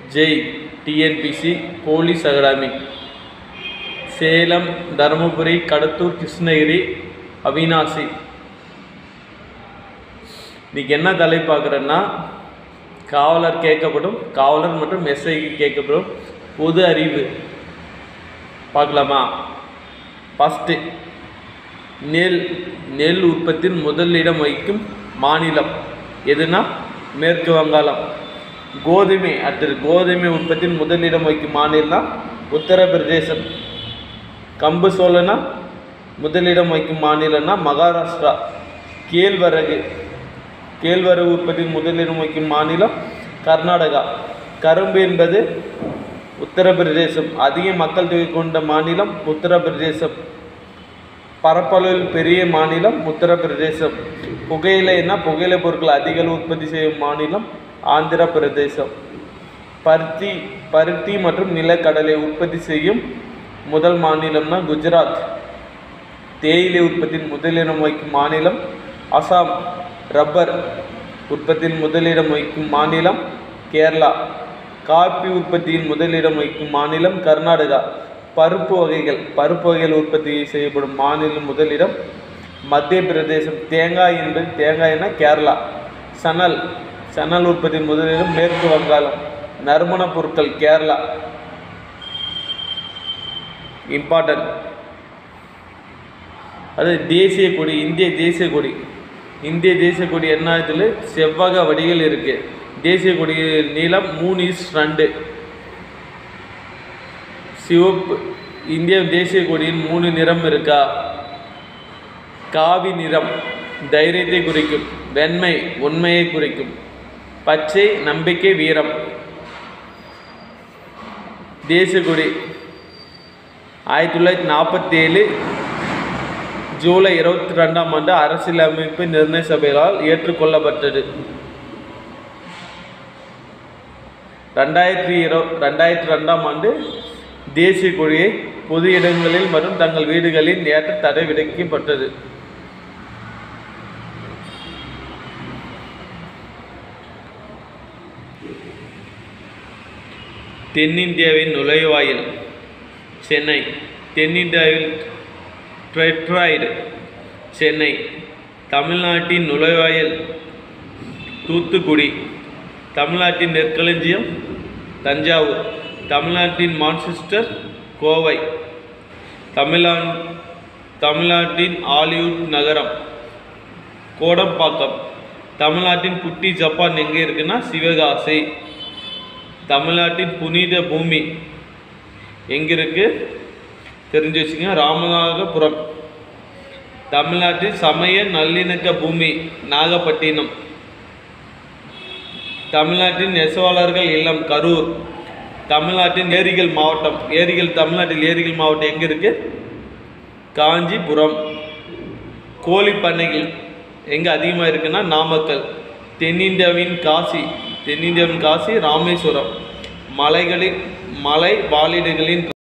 Jai TNPSC police academy Salem Dharmapuri Kadathur Krishnagiri Avinashi இன்னைக்கு என்ன தலை பார்க்குறேன்னா காவலர் கேட்கப்படும் காவலர் மற்றும் எஸ்ஐக்கு கேட்கப்படும் பொது அறிவு பார்க்கலாமா ஃபஸ்ட்டு நெல் நெல் உற்பத்தியில் முதலிடம் வகிக்கும் மாநிலம் எதுனா மேற்கு வங்காளம் கோதுமை அடுத்தது கோதுமை உற்பத்தியில் முதலிடம் வகிக்கும் மாநிலம்னா உத்தரப்பிரதேசம் கம்பு சோளனா முதலிடம் வகிக்கும் மாநிலம்னா மகாராஷ்டிரா கேழ்வரகு கேழ்வரகு உற்பத்தியில் முதலிடம் வகிக்கும் மாநிலம் கர்நாடகா கரும்பு என்பது உத்தரப்பிரதேசம் அதிக மக்கள் தொகை கொண்ட மாநிலம் உத்தரப்பிரதேசம் பரப்பளவில் பெரிய மாநிலம் உத்தரப்பிரதேசம் புகையிலைன்னா புகையிலை பொருட்கள் அதிக அளவு உற்பத்தி செய்யும் மாநிலம் ஆந்திர பிரதேசம் பருத்தி பருத்தி மற்றும் நிலக்கடலை உற்பத்தி செய்யும் முதல் மாநிலம்னா குஜராத் தேயிலை உற்பத்தியில் முதலிடம் வகிக்கும் மாநிலம் அசாம் ரப்பர் உற்பத்தியில் முதலிடம் வகிக்கும் மாநிலம் கேரளா காப்பி உற்பத்தியில் முதலிடம் வகிக்கும் மாநிலம் கர்நாடகா பருப்பு வகைகள் பருப்பு வகைகள் உற்பத்தி செய்யப்படும் மாநிலம் முதலிடம் மத்திய பிரதேசம் தேங்காய் என்பது தேங்காய்னா கேரளா சணல் சணல் உற்பத்தியின் முதலிடம் மேற்கு வங்காளம் நறுமணப் பொருட்கள் கேரளா இம்பார்ட்டன்ட் அது தேசிய கொடி இந்திய தேசிய கொடி இந்திய தேசிய கொடி என்ன இதில் செவ்வக வடிகள் இருக்குது தேசிய கொடி நீளம் மூணு இஸ் ரெண்டு சிவப்பு இந்திய தேசிய கொடியின் மூணு நிறம் இருக்கா காவி நிறம் தைரியத்தை குறிக்கும் வெண்மை உண்மையை குறிக்கும் பச்சை நம்பிக்கை வீரம் தேசிய கொடி ஆயிரத்தி தொள்ளாயிரத்தி நாற்பத்தி ஏழு ஜூலை இருபத்தி ரெண்டாம் ஆண்டு அரசியலமைப்பு நிர்ணய சபையால் ஏற்றுக்கொள்ளப்பட்டது ரெண்டாயிரத்தி இரு ரெண்டாயிரத்தி ரெண்டாம் ஆண்டு தேசிய கொடியை பொது இடங்களில் மற்றும் தங்கள் வீடுகளில் ஏற்ற தடை விதிக்கப்பட்டது தென்னிந்தியாவின் நுழைவாயில் சென்னை தென்னிந்தியாவில் டெட்ராய்டு சென்னை தமிழ்நாட்டின் நுழைவாயில் தூத்துக்குடி தமிழ்நாட்டின் நெற்களஞ்சியம் தஞ்சாவூர் தமிழ்நாட்டின் மான்செஸ்டர் கோவை தமிழ்நா தமிழ்நாட்டின் ஹாலிவுட் நகரம் கோடம்பாக்கம் தமிழ்நாட்டின் குட்டி ஜப்பான் எங்கே இருக்குன்னா சிவகாசி தமிழ்நாட்டின் புனித பூமி எங்கே இருக்கு தெரிஞ்சு வச்சுங்க ராமநாதபுரம் தமிழ்நாட்டில் சமய நல்லிணக்க பூமி நாகப்பட்டினம் தமிழ்நாட்டின் நெசவாளர்கள் இல்லம் கரூர் தமிழ்நாட்டின் ஏரிகள் மாவட்டம் ஏரிகள் தமிழ்நாட்டில் ஏரிகள் மாவட்டம் எங்கே இருக்கு காஞ்சிபுரம் கோழி பண்ணைகள் எங்கே அதிகமாக இருக்குன்னா நாமக்கல் தென்னிந்தியாவின் காசி தென்னிந்தியாவின் காசி ராமேஸ்வரம் மலைகளின் மலை வாழிடங்களின்